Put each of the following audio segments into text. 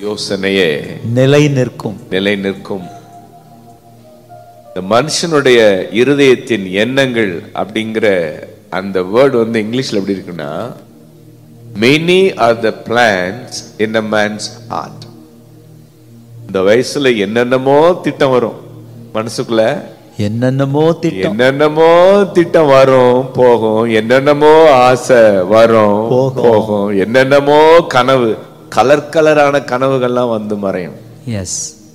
யோசனையே நிலை நிற்கும் நிலை நிற்கும் இந்த மனுஷனுடைய இருதயத்தின் எண்ணங்கள் அப்படிங்கிற அந்த வேர்டு வந்து இங்கிலீஷ்ல எப்படி இருக்குன்னா many are the plans in a man's heart இந்த வயசுல என்னென்னமோ திட்டம் வரும் மனசுக்குள்ள என்னென்னமோ திட்டம் என்னென்னமோ திட்டம் வரும் போகும் என்னென்னமோ ஆசை வரும் போகும். போகும் என்னென்னமோ கனவு கலர் கலரான கனவுகள்லாம் வந்து மறையும் எஸ்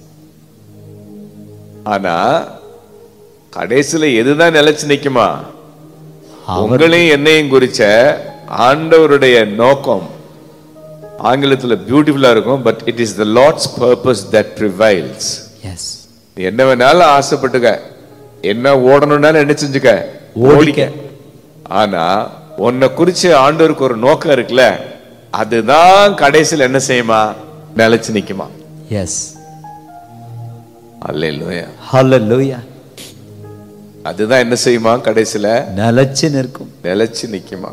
ஆனா கடைசியில எதுதான் நிலைச்சு நிக்குமா உங்களையும் என்னையும் குறிச்ச ஆண்டவருடைய நோக்கம் ஆங்கிலத்துல பியூட்டிஃபுல்லா இருக்கும் but it is the Lord's purpose that prevails yes நீ என்ன வேணாலும் ஆசைப்பட்டுக்க என்ன ஓடணும்னாலும் என்ன செஞ்சுக்க ஓடிக்க ஆனா உன்னை குறிச்சு ஆண்டவருக்கு ஒரு நோக்கம் இருக்குல்ல அதுதான் கடைசியில் என்ன செய்யுமா நிலைச்சு நிக்குமா எஸ் அல்லேலூயா ஹalleluya அதுதான் என்ன செய்யுமா கடைசியில நிலைச்சு நிற்கும் நிலைச்சு நிக்குமா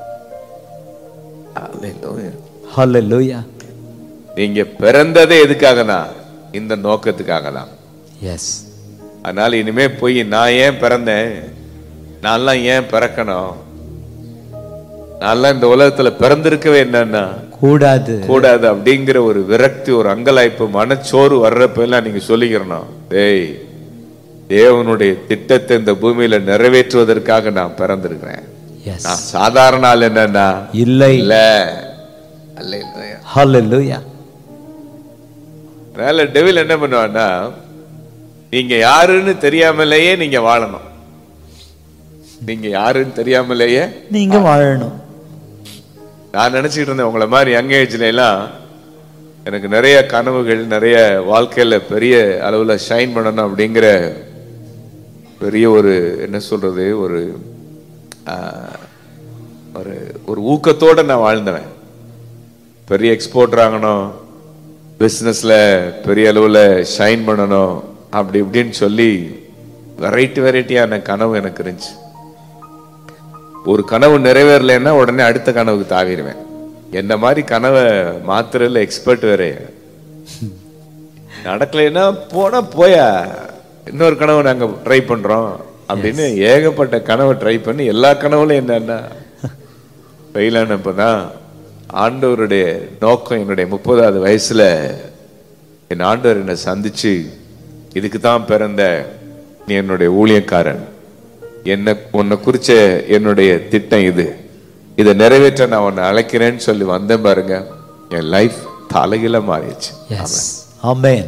அல்லேலூயா ஹalleluya நீங்க பிறந்ததே எதுக்காகனா இந்த நோக்கத்துக்காக தான் எஸ் அதனால இனிமே போய் நான் ஏன் பிறந்தேன் நான்லாம் ஏன் பிறக்கணும் நான்லாம் இந்த உலகத்துல பிறந்திருக்கவே என்னன்னா கூடாது கூடாது அப்படிங்கிற ஒரு விரக்தி ஒரு அங்கலாய்ப்பு மனச்சோறு வர்றப்ப எல்லாம் நீங்க சொல்லிக்கிறணும் டேய் தேவனுடைய திட்டத்தை இந்த பூமியில நிறைவேற்றுவதற்காக நான் பிறந்திருக்கிறேன் எஸ் நான் சாதாரண ஆள் என்னன்னா இல்லை இல்ல அல்ல இல்லையா ஹalleluya அதனால டெவில் என்ன பண்ணுவான்னா நீங்க யாருன்னு தெரியாமலேயே நீங்க வாழணும் நீங்க யாருன்னு தெரியாமலேயே நீங்க வாழணும் நான் நினைச்சிட்டு இருந்தேன் உங்களை மாதிரி யங் ஏஜ்ல எல்லாம் எனக்கு நிறைய கனவுகள் நிறைய வாழ்க்கையில பெரிய அளவுல ஷைன் பண்ணணும் அப்படிங்கிற பெரிய ஒரு என்ன சொல்றது ஒரு ஆஹ், ஒரு ஒரு ஊக்கத்தோட நான் வாழ்ந்தவன் பெரிய எக்ஸ்போர்ட் ஆகணும் பிஸ்னஸ்ல பெரிய அளவுல ஷைன் பண்ணணும் அப்படி இப்படின்னு சொல்லி வெரைட்டி வெரைட்டியான கனவு எனக்கு இருந்துச்சு ஒரு கனவு நிறைவேறலைன்னா உடனே அடுத்த கனவுக்கு தாவிடுவேன் என்ன மாதிரி கனவை மாத்துறதுல எக்ஸ்பர்ட் வேற நடக்கலைன்னா போனா போயா இன்னொரு கனவு நாங்க ட்ரை பண்றோம் அப்படின்னு ஏகப்பட்ட கனவை ட்ரை பண்ணி எல்லா கனவுலையும் என்னன்னா ஃபெயில் ஆனப்பதான் ஆண்டவருடைய நோக்கம் என்னுடைய முப்பதாவது வயசுல என் ஆண்டவர் என்னை சந்திச்சு இதுக்கு தான் பிறந்த நீ என்னுடைய ஊழியக்காரன் என்ன உன்னை குறிச்ச என்னுடைய திட்டம் இது இதை நிறைவேற்ற நான் உன்னை அழைக்கிறேன்னு சொல்லி வந்தேன் பாருங்க என் லைஃப் தலைகில மாறிடுச்சு எஸ் ஆமென்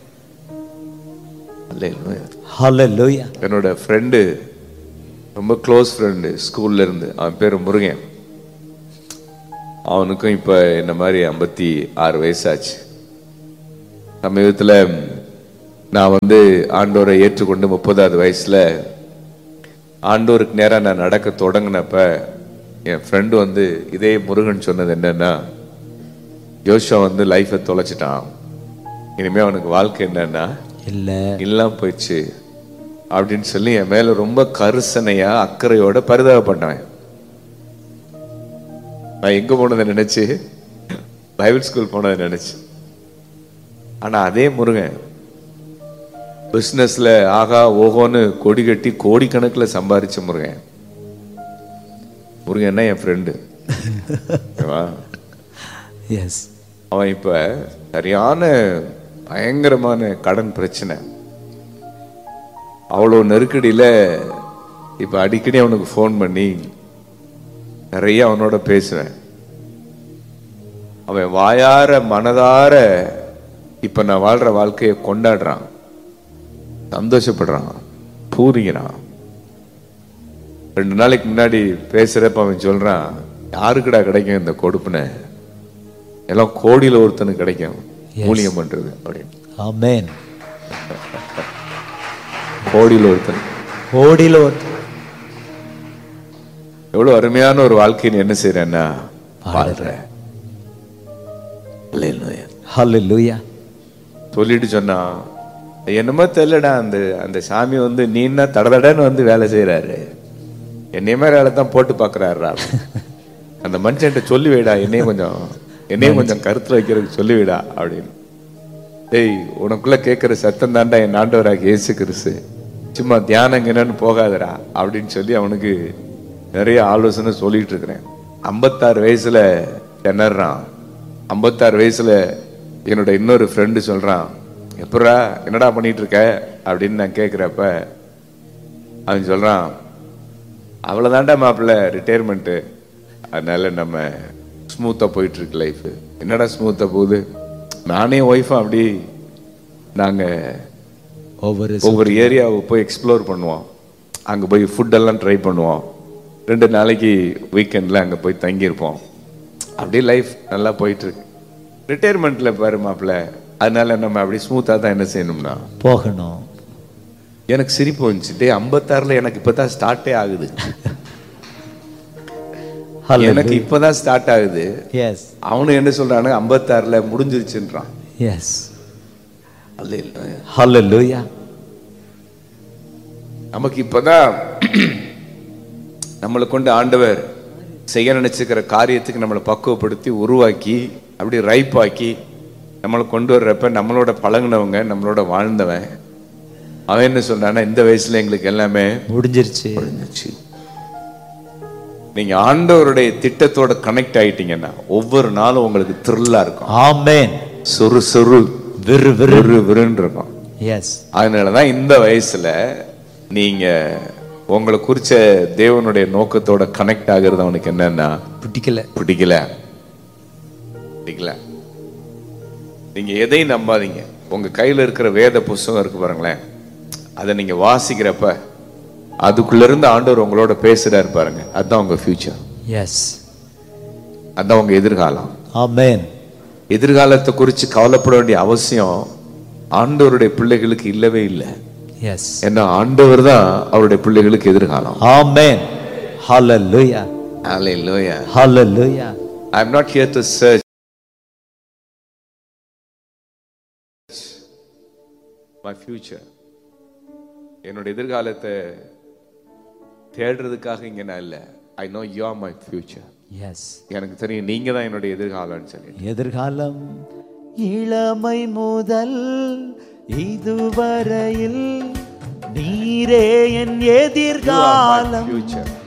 Hallelujah. ஹalleluya என்னோட ஃப்ரெண்டு ரொம்ப க்ளோஸ் ஃப்ரெண்டு ஸ்கூல்ல இருந்து அவன் பேர் முருகன் அவனுக்கும் இப்போ என்ன மாதிரி ஐம்பத்தி ஆறு வயசாச்சு சமீபத்தில் நான் வந்து ஆண்டோரை ஏற்றுக்கொண்டு முப்பதாவது வயசுல ஆண்டோருக்கு நேராக நான் நடக்க தொடங்கினப்ப என் ஃப்ரெண்டு வந்து இதே முருகன் சொன்னது என்னன்னா ஜோஷா வந்து லைஃப்பை தொலைச்சிட்டான் இனிமே அவனுக்கு வாழ்க்கை என்னன்னா இல்ல இல்லாம போயிடுச்சு அப்படின்னு சொல்லி என் மேல ரொம்ப கருசனையா அக்கறையோட பரிதாபப்பட்டவன் நான் எங்க போனதை நினைச்சு பைபிள் ஸ்கூல் போனதை நினைச்சு ஆனா அதே முருகன் பிசினஸ்ல ஆகா ஓஹோன்னு கொடி கட்டி கோடிக்கணக்கில் சம்பாரிச்ச முருகன் முருகன்னா என் ஃப்ரெண்டு எஸ் அவன் இப்ப சரியான பயங்கரமான கடன் பிரச்சனை அவ்வளோ நெருக்கடியில இப்ப அடிக்கடி அவனுக்கு ஃபோன் பண்ணி நிறைய அவனோட பேசுவேன் அவன் வாயார மனதார இப்ப நான் வாழ்ற வாழ்க்கையை கொண்டாடுறான் சந்தோஷப்படுறான் பூரிக்கிறான் ரெண்டு நாளைக்கு முன்னாடி பேசுறப்ப அவன் சொல்றான் யாருக்குடா கிடைக்கும் இந்த கொடுப்புனை எல்லாம் கோடியில ஒருத்தனுக்கு கிடைக்கும் ஊழியம் பண்றது அப்படின்னு ஆமென் கோடியில ஒருத்தன் ஓடிலோர் எவ்வளவு அருமையான ஒரு வாழ்க்கை நீ என்ன செய்யறன்னா வாழ்ற Hallelujah. ஹalleluya சொல்லிட்டு சொன்னா என்னமோ தெரியலடா அந்த அந்த சாமி வந்து நீன்னா தடதடன்னு வந்து வேலை செய்யறாரு என்னைய மாதிரி வேலை தான் போட்டு பாக்குறாருடா அந்த மனுஷன்ட்ட சொல்லி வைடா என்னையும் கொஞ்சம் என்னையும் கொஞ்சம் கருத்துல வைக்கிறதுக்கு சொல்லிவிடா அப்படின்னு டேய் உனக்குள்ள கேட்கிற சத்தம் தாண்டா என் ஆண்டவராக இயேசு கிறிஸ்து சும்மா தியானம் என்னன்னு போகாதடா அப்படின்னு சொல்லி அவனுக்கு நிறைய ஆலோசனை சொல்லிட்டு இருக்கிறேன் ஐம்பத்தாறு வயசுல திணறான் ஐம்பத்தாறு வயசுல என்னோட இன்னொரு ஃப்ரெண்டு சொல்றான் எப்படா என்னடா பண்ணிட்டு இருக்க அப்படின்னு நான் கேட்குறப்ப அவன் சொல்றான் அவ்வளோதான்டா மாப்பிள்ள ரிட்டையர்மெண்ட்டு அதனால நம்ம ஸ்மூத்தாக போயிட்டு இருக்கு லைஃப் என்னடா ஸ்மூத்தாக போகுது நானே ஒய்ஃபும் அப்படி நாங்கள் ஒவ்வொரு ஒவ்வொரு ஏரியாவை போய் எக்ஸ்ப்ளோர் பண்ணுவோம் அங்கே போய் ஃபுட்டெல்லாம் ட்ரை பண்ணுவோம் ரெண்டு நாளைக்கு வீக்கெண்டில் அங்கே போய் தங்கியிருப்போம் அப்படியே லைஃப் நல்லா போயிட்டு இருக்கு ரிட்டையர்மெண்ட்டில் பாரு மாப்பிள்ள அதனால நம்ம அப்படி ஸ்மூத்தாக தான் என்ன செய்யணும்னா போகணும் எனக்கு சிரிப்பு வந்துச்சு டே ஐம்பத்தாறில் எனக்கு இப்போ தான் ஸ்டார்ட்டே ஆகுது எனக்கு இப்பதான் ஸ்டார்ட் ஆகுது எஸ் அவனு என்ன சொல்றானு ஐம்பத்தாறுல முடிஞ்சிருச்சுன்றான் எஸ் அல்ல இல்ல ஹalleluya நமக்கு இப்பதான் நம்மளை கொண்டு ஆண்டவர் செய்ய நினைச்சுக்கிற காரியத்துக்கு நம்மளை பக்குவப்படுத்தி உருவாக்கி அப்படி ரைப்பாக்கி நம்மளை கொண்டு வர்றப்ப நம்மளோட பழகுனவங்க நம்மளோட வாழ்ந்தவன் அவன் என்ன சொல்றான்னா இந்த வயசுல எங்களுக்கு எல்லாமே முடிஞ்சிருச்சு முடிஞ்சிருச்சு நீங்க ஆண்டவருடைய திட்டத்தோட கனெக்ட் ஆயிட்டீங்கன்னா ஒவ்வொரு நாளும் உங்களுக்கு த்ரில்லா இருக்கும் ஆமென் சொரு சொரு விரு விரு விறு விறுன்னு இருக்கும் எஸ் அதனாலதான் இந்த வயசுல நீங்க உங்களை குறிச்ச தேவனுடைய நோக்கத்தோட கனெக்ட் ஆகுறது அவனுக்கு என்னன்னா பிடிக்கல பிடிக்கல பிடிக்கல நீங்க எதையும் நம்பாதீங்க உங்க கையில இருக்கிற வேத புஸ்தகம் இருக்கு பாருங்களேன் அதை நீங்க வாசிக்கிறப்ப அதுக்குள்ள இருந்து ஆண்டவர் உங்களோட பேசுறாரு பாருங்க அதுதான் உங்க ஃபியூச்சர் எஸ் அதுதான் உங்க எதிர்காலம் ஆமென் எதிர்காலத்தை குறித்து கவலைப்பட வேண்டிய அவசியம் ஆண்டவருடைய பிள்ளைகளுக்கு இல்லவே இல்லை எஸ் ஏன்னா ஆண்டவர் தான் அவருடைய பிள்ளைகளுக்கு எதிர்காலம் ஆமென் ஹalleluya Hallelujah. Hallelujah I'm not here to search my future. என்னோட எதிர்காலத்தை தேடுறதுக்காக இங்க நான் இல்லை I know you are my future yes எனக்கு தெரியும் நீங்க தான் என்னுடைய எதிர்காலம்னு சொல்லி எதிர்காலம் இளமை முதல் இதுவரையில் நீரே என் எதிர்காலம் ஃபியூச்சர்